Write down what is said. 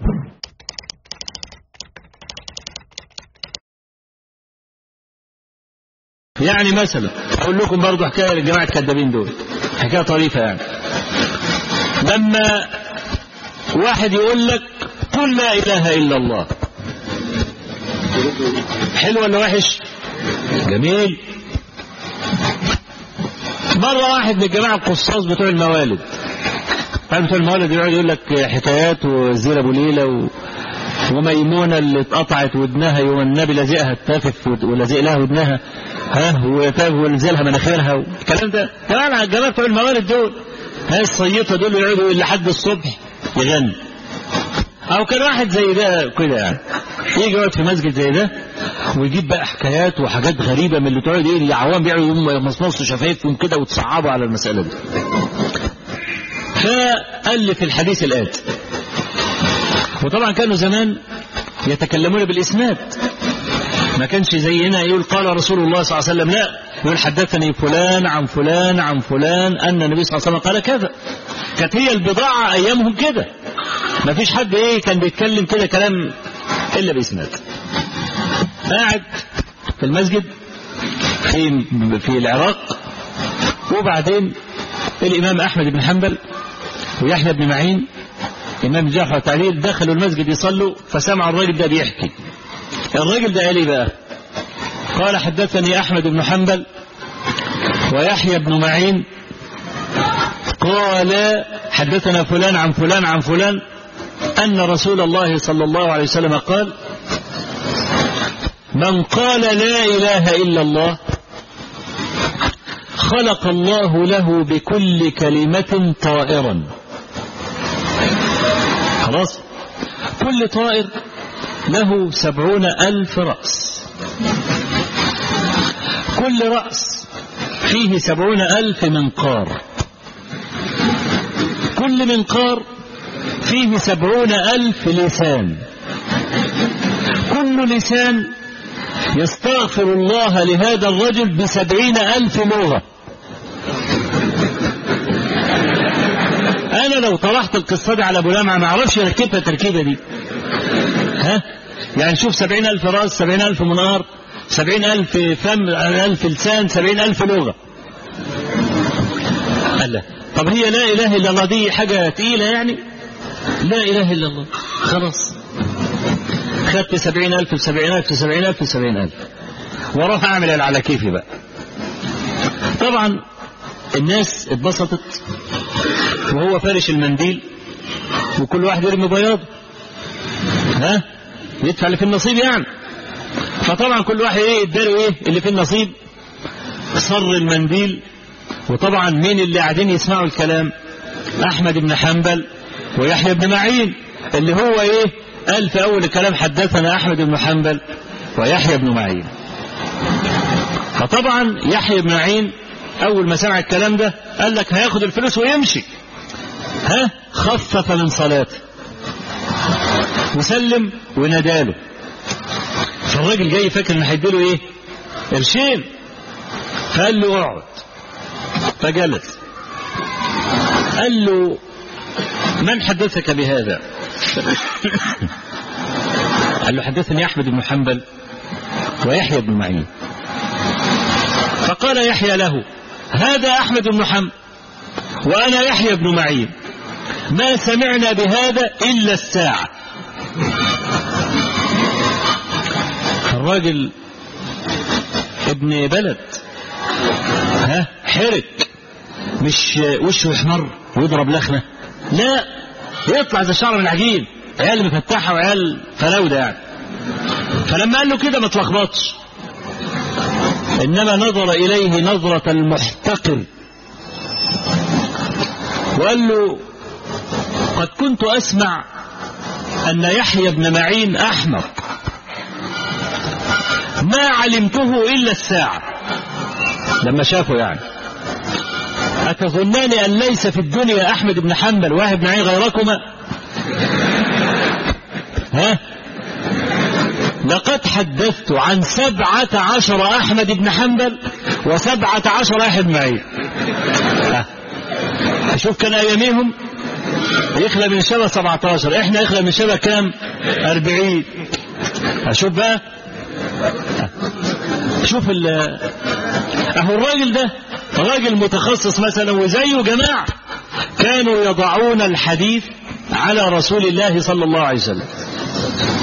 يعني مثلا اقول لكم برضه حكايه للجماعه الكذابين دول حكايه طريفه يعني لما واحد يقول لك قل لا اله الا الله حلو ولا وحش جميل مرة واحد من الجماعة القصاص بتوع الموالد عارف بتوع الموالد يقعد يقول لك حكايات وزير ابو ليلة و... وميمونة اللي اتقطعت ودنها يوم النبي لازقها التافف ولازق لها ودنها ها وتاب ولزلها مناخيرها والكلام ده جماعة الجماعة بتوع الموالد دول ها الصيطة دول يقعدوا لحد الصبح يغني او كان واحد زي ده كده يعني يجي يقعد في مسجد زي ده ويجيب بقى حكايات وحاجات غريبه من اللي تقعد ايه العوام بيقعدوا يمصمصوا شفايفهم كده وتصعبوا على المساله دي. فالف الحديث الاتي وطبعا كانوا زمان يتكلمون بالاسناد ما كانش زينا يقول قال رسول الله صلى الله عليه وسلم لا يقول حدثني فلان عن فلان عن فلان ان النبي صلى الله عليه وسلم قال كذا كانت هي البضاعه ايامهم كده ما فيش حد ايه كان بيتكلم كده كلام الا باسناد قاعد في المسجد في في العراق وبعدين الامام احمد بن حنبل ويحيى بن معين امام جعفر التعليل دخلوا المسجد يصلوا فسمع الراجل ده بيحكي الراجل ده قال ايه بقى قال حدثني احمد بن حنبل ويحيى بن معين قال حدثنا فلان عن فلان عن فلان أن رسول الله صلى الله عليه وسلم قال من قال لا إله إلا الله خلق الله له بكل كلمة طائرا خلاص كل طائر له سبعون ألف رأس كل رأس فيه سبعون ألف منقار كل منقار فيه سبعون ألف لسان كل لسان يستغفر الله لهذا الرجل بسبعين ألف لغة أنا لو طرحت القصة دي على أبو لمعة ما أعرفش أركبها التركيبة دي ها يعني شوف سبعين ألف رأس سبعين ألف منار سبعين ألف فم ألف لسان سبعين ألف لغة الله طب هي لا إله إلا الله دي حاجة تقيلة يعني لا إله إلا الله خلاص خدت سبعين ألف بسبعين ألف بسبعين ألف بسبعين ألف وراح أعمل اللي على كيفي بقى طبعا الناس اتبسطت وهو فارش المنديل وكل واحد يرمي بياضه ها يدفع اللي في النصيب يعني فطبعا كل واحد ايه اداله ايه اللي في النصيب صر المنديل وطبعا مين اللي قاعدين يسمعوا الكلام احمد بن حنبل ويحيى بن معين اللي هو ايه قال في اول الكلام حدثنا احمد بن حنبل ويحيى بن معين فطبعا يحيى بن معين اول ما سمع الكلام ده قال لك هياخد الفلوس ويمشي ها خفف من صلاته وسلم وناداله فالراجل جاي فاكر ان هيديله ايه قرشين فقال له اقعد فجلس قال له من حدثك بهذا قال له حدثني احمد بن حنبل ويحيى بن معين فقال يحيى له هذا احمد بن حنبل وانا يحيى بن معين ما سمعنا بهذا الا الساعه الراجل ابن بلد ها حرك مش وشه يحمر ويضرب لخنه لا يطلع زي شعر من العجين عيال مفتحه وعيال فلاوده يعني فلما قال له كده ما تلخبطش انما نظر اليه نظره المحتقر وقال له قد كنت اسمع ان يحيى بن معين احمق ما علمته الا الساعه لما شافه يعني أتظنان أن ليس في الدنيا أحمد بن حنبل واحد بن معين غيركما ها لقد حدثت عن سبعة عشر أحمد بن حنبل وسبعة عشر أحمد معين شوف كان أياميهم يخلى من شبه 17 احنا يخلى من شبه كام 40 اشوف بقى شوف ال اهو الراجل ده راجل متخصص مثلا وزيه جماعة كانوا يضعون الحديث على رسول الله صلى الله عليه وسلم